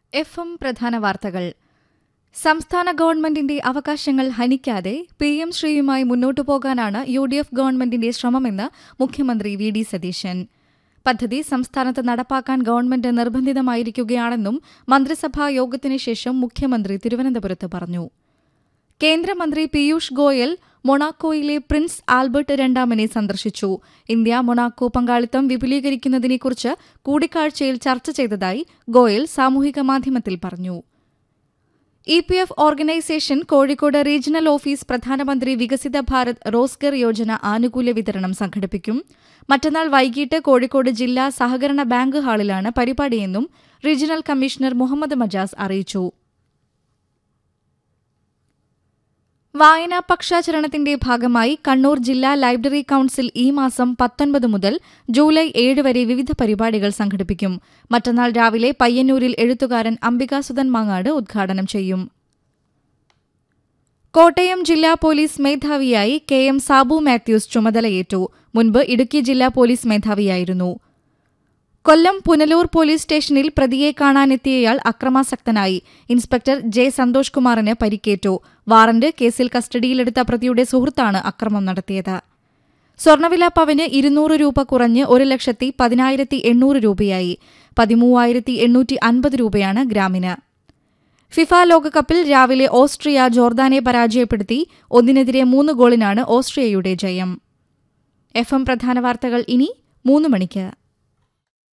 F M പ്രധാന വാർത്തകൾ സംസ്ഥാന ഗവൺമെന്റിന്റെ അവകാശങ്ങൾ ഹനിക്കാതെ പി എം ശ്രീയുമായി മുന്നോട്ടു പോകാനാണ് യു ഡി എഫ് ഗവൺമെന്റിന്റെ ശ്രമമെന്ന് മുഖ്യമന്ത്രി വി ഡി സതീശൻ പദ്ധതി സംസ്ഥാനത്ത് നടപ്പാക്കാൻ ഗവൺമെന്റ് നിർബന്ധിതമായിരിക്കുകയാണെന്നും മന്ത്രിസഭാ യോഗത്തിന് ശേഷം മുഖ്യമന്ത്രി തിരുവനന്തപുരത്ത് പറഞ്ഞു കേന്ദ്രമന്ത്രി പീയൂഷ് ഗോയൽ മൊണാക്കോയിലെ പ്രിൻസ് ആൽബർട്ട് രണ്ടാമനെ സന്ദർശിച്ചു ഇന്ത്യ മൊണാക്കോ പങ്കാളിത്തം വിപുലീകരിക്കുന്നതിനെക്കുറിച്ച് കൂടിക്കാഴ്ചയിൽ ചർച്ച ചെയ്തതായി ഗോയൽ സാമൂഹിക മാധ്യമത്തിൽ പറഞ്ഞു E P F organisation Kozhikode regional office പ്രധാനമന്ത്രി വികസിത ഭാരത് റോസ്ഗർ യോജന ആനുകൂല്യ വിതരണം സംഘടിപ്പിക്കും മറ്റന്നാൾ വൈകിട്ട് കോഴിക്കോട് ജില്ലാ സഹകരണ ബാങ്ക് ഹാളിലാണ് പരിപാടിയെന്നും റീജിയണൽ കമ്മീഷണർ മുഹമ്മദ് മജാസ് അറിയിച്ചു വായനാ പക്ഷാചരണത്തിന്റെ ഭാഗമായി കണ്ണൂർ ജില്ലാ ലൈബ്രറി കൌൺസിൽ ഈ മാസം പത്തൊൻപത് മുതൽ ജൂലൈ ഏഴ് വരെ വിവിധ പരിപാടികൾ സംഘടിപ്പിക്കും മറ്റന്നാൾ രാവിലെ പയ്യന്നൂരിൽ എഴുത്തുകാരൻ അംബികാസുധൻ മാങ്ങാട് ഉദ്ഘാടനം ചെയ്യും കോട്ടയം ജില്ലാ പോലീസ് മേധാവിയായി കെ എം സാബു മാത്യൂസ് ചുമതലയേറ്റു മുൻപ് ഇടുക്കി ജില്ലാ പോലീസ് മേധാവിയായിരുന്നു കൊല്ലം പുനലൂർ പോലീസ് സ്റ്റേഷനിൽ പ്രതിയെ കാണാനെത്തിയയാൾ അക്രമാസക്തനായി ഇൻസ്പെക്ടർ ജെ സന്തോഷ് കുമാറിന് പരിക്കേറ്റു വാറന്റ് കേസിൽ കസ്റ്റഡിയിലെടുത്ത പ്രതിയുടെ സുഹൃത്താണ് അക്രമം നടത്തിയത് സ്വർണ്ണവില പവന് ഇരുന്നൂറ് രൂപ കുറഞ്ഞ് ഒരു ലക്ഷത്തി പതിനായിരത്തി എണ്ണൂറ് രൂപയായി പതിമൂവായിരത്തി എണ്ണൂറ്റി അൻപത് രൂപയാണ് ഗ്രാമിന് ഫിഫ ലോകകപ്പിൽ രാവിലെ ഓസ്ട്രിയ ജോർദാനെ പരാജയപ്പെടുത്തി ഒന്നിനെതിരെ മൂന്ന് ഗോളിനാണ് ഓസ്ട്രിയയുടെ ജയം എഫ് എം പ്രധാന വാർത്തകൾ ഇനി മൂന്ന് മണിക്ക്